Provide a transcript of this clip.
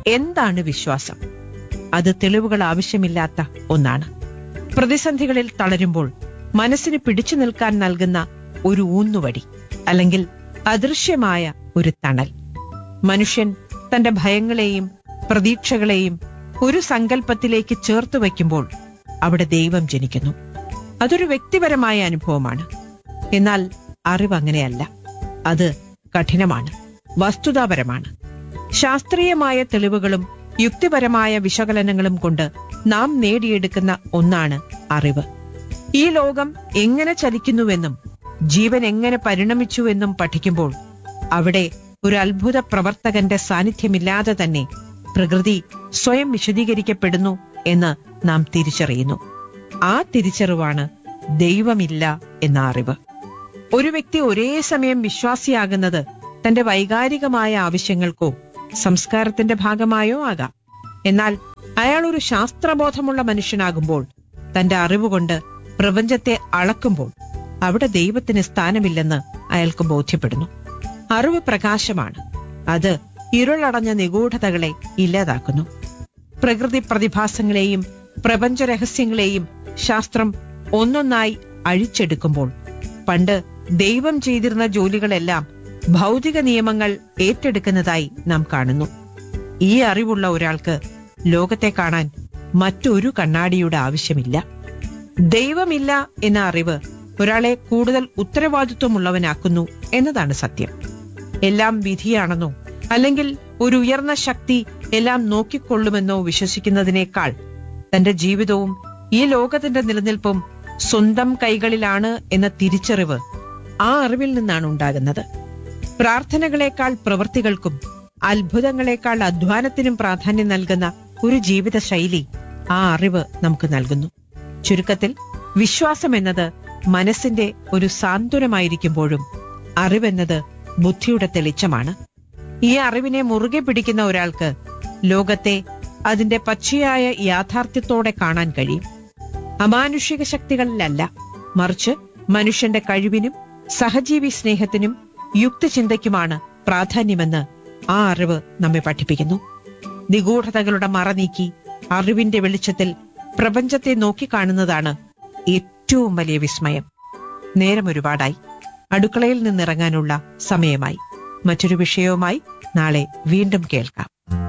എന്താണ് വിശ്വാസം അത് തെളിവുകൾ ആവശ്യമില്ലാത്ത ഒന്നാണ് പ്രതിസന്ധികളിൽ തളരുമ്പോൾ മനസ്സിന് പിടിച്ചു നിൽക്കാൻ നൽകുന്ന ഒരു ഊന്നുവടി അല്ലെങ്കിൽ അദൃശ്യമായ ഒരു തണൽ മനുഷ്യൻ തന്റെ ഭയങ്ങളെയും പ്രതീക്ഷകളെയും ഒരു സങ്കല്പത്തിലേക്ക് ചേർത്ത് വയ്ക്കുമ്പോൾ അവിടെ ദൈവം ജനിക്കുന്നു അതൊരു വ്യക്തിപരമായ അനുഭവമാണ് എന്നാൽ അറിവ് അങ്ങനെയല്ല അത് കഠിനമാണ് വസ്തുതാപരമാണ് ശാസ്ത്രീയമായ തെളിവുകളും യുക്തിപരമായ വിശകലനങ്ങളും കൊണ്ട് നാം നേടിയെടുക്കുന്ന ഒന്നാണ് അറിവ് ഈ ലോകം എങ്ങനെ ചലിക്കുന്നുവെന്നും ജീവൻ എങ്ങനെ പരിണമിച്ചുവെന്നും പഠിക്കുമ്പോൾ അവിടെ ഒരു അത്ഭുത പ്രവർത്തകന്റെ സാന്നിധ്യമില്ലാതെ തന്നെ പ്രകൃതി സ്വയം വിശദീകരിക്കപ്പെടുന്നു എന്ന് നാം തിരിച്ചറിയുന്നു ആ തിരിച്ചറിവാണ് ദൈവമില്ല എന്ന അറിവ് ഒരു വ്യക്തി ഒരേ സമയം വിശ്വാസിയാകുന്നത് തന്റെ വൈകാരികമായ ആവശ്യങ്ങൾക്കോ സംസ്കാരത്തിന്റെ ഭാഗമായോ ആകാം എന്നാൽ അയാൾ ഒരു ശാസ്ത്രബോധമുള്ള മനുഷ്യനാകുമ്പോൾ തന്റെ അറിവുകൊണ്ട് പ്രപഞ്ചത്തെ അളക്കുമ്പോൾ അവിടെ ദൈവത്തിന് സ്ഥാനമില്ലെന്ന് അയാൾക്ക് ബോധ്യപ്പെടുന്നു അറിവ് പ്രകാശമാണ് അത് ഇരുളടഞ്ഞ നിഗൂഢതകളെ ഇല്ലാതാക്കുന്നു പ്രകൃതി പ്രതിഭാസങ്ങളെയും പ്രപഞ്ച രഹസ്യങ്ങളെയും ശാസ്ത്രം ഒന്നൊന്നായി അഴിച്ചെടുക്കുമ്പോൾ പണ്ട് ദൈവം ചെയ്തിരുന്ന ജോലികളെല്ലാം ഭൗതിക നിയമങ്ങൾ ഏറ്റെടുക്കുന്നതായി നാം കാണുന്നു ഈ അറിവുള്ള ഒരാൾക്ക് ലോകത്തെ കാണാൻ മറ്റൊരു കണ്ണാടിയുടെ ആവശ്യമില്ല ദൈവമില്ല എന്ന അറിവ് ഒരാളെ കൂടുതൽ ഉത്തരവാദിത്വമുള്ളവനാക്കുന്നു എന്നതാണ് സത്യം എല്ലാം വിധിയാണെന്നോ അല്ലെങ്കിൽ ഒരു ഉയർന്ന ശക്തി എല്ലാം നോക്കിക്കൊള്ളുമെന്നോ വിശ്വസിക്കുന്നതിനേക്കാൾ തന്റെ ജീവിതവും ഈ ലോകത്തിന്റെ നിലനിൽപ്പും സ്വന്തം കൈകളിലാണ് എന്ന തിരിച്ചറിവ് ആ അറിവിൽ നിന്നാണ് ഉണ്ടാകുന്നത് പ്രാർത്ഥനകളെക്കാൾ പ്രവൃത്തികൾക്കും അത്ഭുതങ്ങളെക്കാൾ അധ്വാനത്തിനും പ്രാധാന്യം നൽകുന്ന ഒരു ജീവിത ശൈലി ആ അറിവ് നമുക്ക് നൽകുന്നു ചുരുക്കത്തിൽ വിശ്വാസം എന്നത് മനസ്സിന്റെ ഒരു സാന്ത്വനമായിരിക്കുമ്പോഴും അറിവെന്നത് ബുദ്ധിയുടെ തെളിച്ചമാണ് ഈ അറിവിനെ മുറുകെ പിടിക്കുന്ന ഒരാൾക്ക് ലോകത്തെ അതിന്റെ പച്ചയായ യാഥാർത്ഥ്യത്തോടെ കാണാൻ കഴിയും അമാനുഷിക ശക്തികളിലല്ല മറിച്ച് മനുഷ്യന്റെ കഴിവിനും സഹജീവി സ്നേഹത്തിനും യുക്തിചിന്തയ്ക്കുമാണ് പ്രാധാന്യമെന്ന് ആ അറിവ് നമ്മെ പഠിപ്പിക്കുന്നു നിഗൂഢതകളുടെ മറ നീക്കി അറിവിന്റെ വെളിച്ചത്തിൽ പ്രപഞ്ചത്തെ നോക്കിക്കാണുന്നതാണ് ഏറ്റവും വലിയ വിസ്മയം നേരം ഒരുപാടായി അടുക്കളയിൽ നിന്നിറങ്ങാനുള്ള സമയമായി മറ്റൊരു വിഷയവുമായി നാളെ വീണ്ടും കേൾക്കാം